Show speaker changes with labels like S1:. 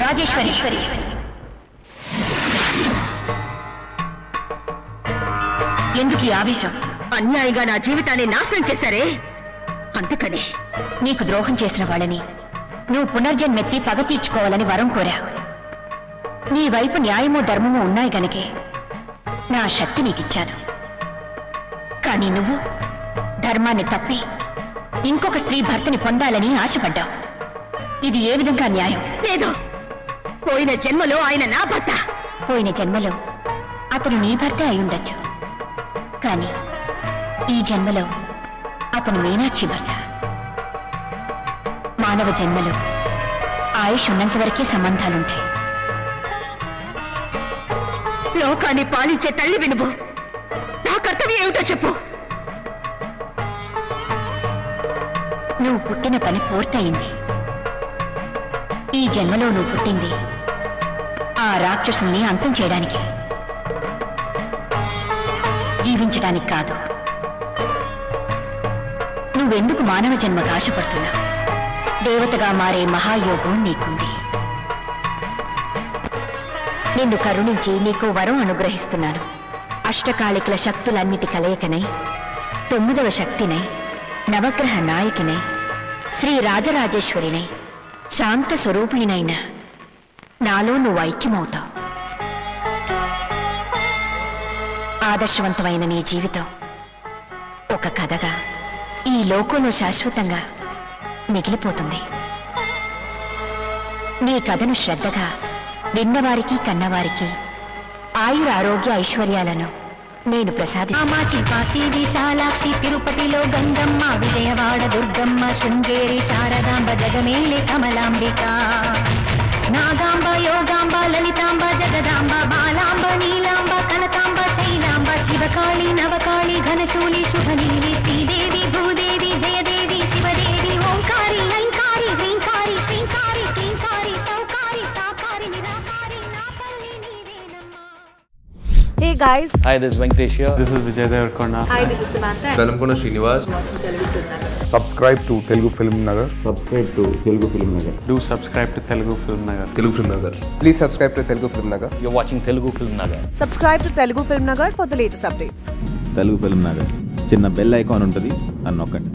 S1: రాజేశ్వరి ఎందుకు ఈ ఆవేశం అన్యాయంగా నా జీవితాన్ని నాశనం చేశారే అందుకనే నీకు ద్రోహం చేసిన వాళ్ళని నువ్వు పునర్జన్మెత్తి పగ తీర్చుకోవాలని వరం కోరా నీ వైపు న్యాయము ధర్మము ఉన్నాయి గనకే నా శక్తి నీకిచ్చాను కానీ నువ్వు ధర్మాన్ని తప్పి ఇంకొక స్త్రీ భర్తని పొందాలని ఆశపడ్డావు ఇది ఏ విధంగా న్యాయం లేదు పోయిన జన్మలో ఆయన నా భర్త పోయిన జన్మలో అతను నీ భర్తే అయి ఉండొచ్చు కానీ ఈ జన్మలో అతను మీనాక్షి భర్త మానవ జన్మలో ఆయుష్ ఉన్నంత వరకే సంబంధాలుంటాయి లోకాన్ని పాలించే తల్లి వినువు నా కర్తవ్యం ఏమిటో చెప్పు నువ్వు పుట్టిన పని పూర్తయింది ఈ జన్మలో నువ్వు పుట్టింది ఆ రాక్షసుని అంతం చేయడానికి జీవించడానికి కాదు నువ్వెందుకు మానవ జన్మకు ఆశపడుతున్నావు దేవతగా మారే మహాయోగం నీకుంది నిన్ను కరుణించి నీకు వరం అనుగ్రహిస్తున్నాను అష్టకాళికల శక్తులన్నిటి కలయికనై తొమ్మిదవ శక్తినై నవగ్రహ నాయకినై శ్రీ రాజరాజేశ్వరినై శాంత స్వరూపిణినైన నాలో నువ్వు ఐక్యమవుతావు ఆదర్శవంతమైన నీ జీవితం ఒక కథగా ఈ లోకంలో శాశ్వతంగా మిగిలిపోతుంది నీ కథను శ్రద్ధగా విన్నవారికి కన్నవారికి ఆయుర ఆరోగ్య ఐశ్వర్యాలను నేను ప్రసాది
S2: కామాచి కాశీ విశాలాక్షి తిరుపతిలో గంగమ్మ విజయవాడ దుర్గమ్మ శృంగేరి శారదాంబ జగమేలి కమలాంబిక నాగాంబ యోగాంబ లలితాంబ జగదాంబ బాలాంబ నీలాంబ కనకాంబ శైలాంబ శివకాళి నవకాళి ఘనశూలి శుభనీలి శ్రీదేవి భూదేవి జయదేవి శివదేవి ఓంకారి ఐంకారి హ్రీంకారి శ్రీంకారి క్లీంకారి సౌకారి సాకారి నిరాకారి నా తల్లి నీవేనమ్మా
S3: Hey guys,
S4: Hi, this is Venkatesh here.
S5: This is Vijay Devarkonda.
S3: hi, this is Samantha.
S6: Velankonda Srinivas
S7: subscribe to Telugu Film Nagar.
S8: Subscribe to Telugu film Nagar
S5: Do subscribe to Telugu Film Nagar.
S6: Telugu film Nagar
S7: Please subscribe to Telugu Film Nagar.
S4: You're watching Telugu Film Nagar.
S3: Subscribe to Telugu Film Nagar for the latest updates.
S8: Telugu film Nagar చిన్న bell icon ఉంటుంది అని నొక్కండి